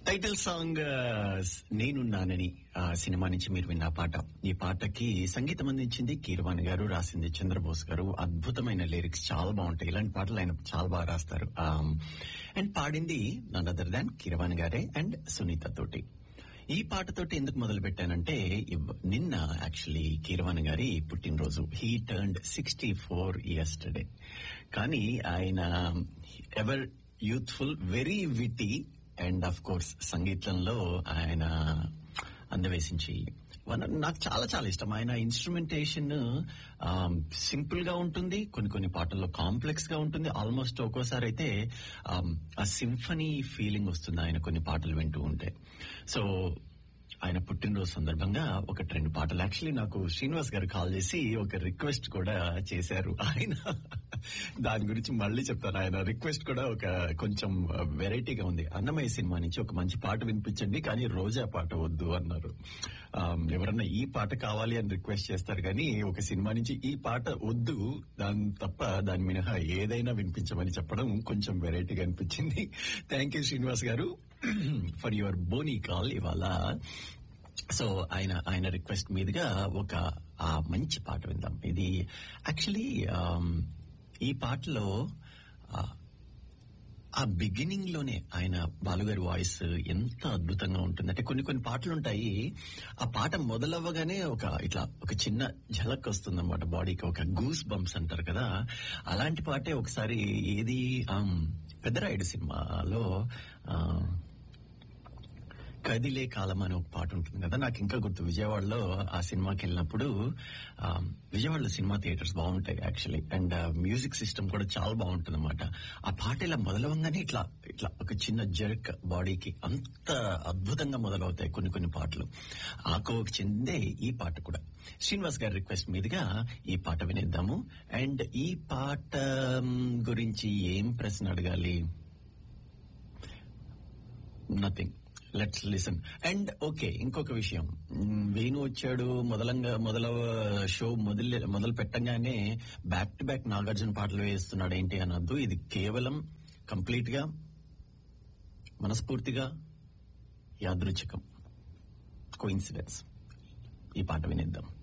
title song నేనున్నానని ఆ cinema నుంచి మీరు విన్న పాట ఈ పాటకి సంగీతం అందించింది కీరవాణి గారు రాసింది చంద్రబోస్ గారు అద్భుతమైన లిరిక్స్ చాలా బాగుంటాయి ఇలాంటి పాటలు ఆయన చాలా బాగా రాస్తారు అండ్ పాడింది నన్ అదర్ దాన్ కీరవాణి గారే అండ్ సునీత తోటి ఈ పాటతోటి ఎందుకు మొదలు పెట్టానంటే ఇవ్- నిన్న యాక్చువల్లీ కీరవాణి గారి పుట్టినరోజు he turned sixty four years today కానీ ఆయన ever youthful very witty and of course సంగీతంలో ఆయన అందవేసించి వన- నాకు చాలా చాలా ఇష్టం ఆయన ఇన్స్ట్రుమెంటేషన్ సింపుల్ గా ఉంటుంది కొన్ని కొన్ని పాటల్లో కాంప్లెక్స్ గా ఉంటుంది ఆల్మోస్ట్ ఒక్కోసారి అయితే ఆమ్, ఆ సింఫనీ ఫీలింగ్ వస్తుంది ఆయన కొన్ని పాటలు వింటూ ఉంటే సో ఆయన పుట్టినరోజు సందర్భంగా ఒక రెండు పాటలు యాక్చువల్లీ నాకు శ్రీనివాస్ గారు కాల్ చేసి ఒక రిక్వెస్ట్ కూడా చేశారు ఆయన దాని గురించి మళ్ళీ చెప్తాను ఆయన రిక్వెస్ట్ కూడా ఒక కొంచెం వెరైటీగా ఉంది అన్నమయ్య సినిమా నుంచి ఒక మంచి పాట వినిపించండి కానీ రోజా పాట వద్దు అన్నారు ఆమ్, ఎవరన్నా ఈ పాట కావాలి అని రిక్వెస్ట్ చేస్తారు కానీ ఒక సినిమా నుంచి ఈ పాట వద్దు దాని తప్ప దాని మినహా ఏదైనా వినిపించమని చెప్పడం కొంచెం వెరైటీగా అనిపించింది థ్యాంక్ యూ శ్రీనివాస్ గారు ఫర్ యువర్ బోనీ కాల్ ఇవాళ సో ఆయన ఆయన రిక్వెస్ట్ మీదుగా ఒక ఆ మంచి పాట విందాం ఇది యాక్చువల్లీ ఈ పాటలో ఆ, ఆ బిగినింగ్ లోనే ఆయన బాలుగారి వాయిస్ ఎంత అద్భుతంగా ఉంటుందంటే కొన్ని కొన్ని పాటలు ఉంటాయి ఆ పాట మొదలవ్వగానే ఒక ఇట్లా ఒక చిన్న ఝలక్ వస్తుంది అనమాట బాడీకి ఒక గూస్ బంప్స్ అంటారు కదా అలాంటి పాటే ఒకసారి ఏది ఆమ్, పెద్దరాయుడు సినిమాలో ఆ, కదిలే కాలం అనే ఒక పాట ఉంటుంది కదా నాకు ఇంకా గుర్తు విజయవాడలో ఆ సినిమాకి వెళ్ళినప్పుడు ఆ, విజయవాడలో సినిమా థియేటర్స్ బాగుంటాయి యాక్చువల్లీ అండ్ మ్యూజిక్ సిస్టమ్ కూడా చాలా బాగుంటుంది అనమాట ఆ పాట ఇలా మొదలవంగానే ఇట్లా ఇట్లా ఒక చిన్న జర్క్ బాడీకి అంత అద్భుతంగా మొదలవుతాయి కొన్ని కొన్ని పాటలు ఆ కోవకు చెందే ఈ పాట కూడా శ్రీనివాస్ గారి రిక్వెస్ట్ మీదుగా ఈ పాట వినేద్దాము అండ్ ఈ పాట మ్, గురించి ఏం ప్రశ్న అడగాలి nothing let's listen and okay ఇంకొక విషయం మ్, వేణు వచ్చాడు మొదలంగా మొదల షో మొదలు మొదలు పెట్టంగానే బ్యాక్ టు బ్యాక్ నాగార్జున పాటలు వేస్తున్నాడు ఏంటి అనొద్దు ఇది కేవలం కంప్లీట్ గా మనస్ఫూర్తిగా యాదృచ్ఛికం కోయిన్సిడెన్స్ ఈ పాట వినేద్దాం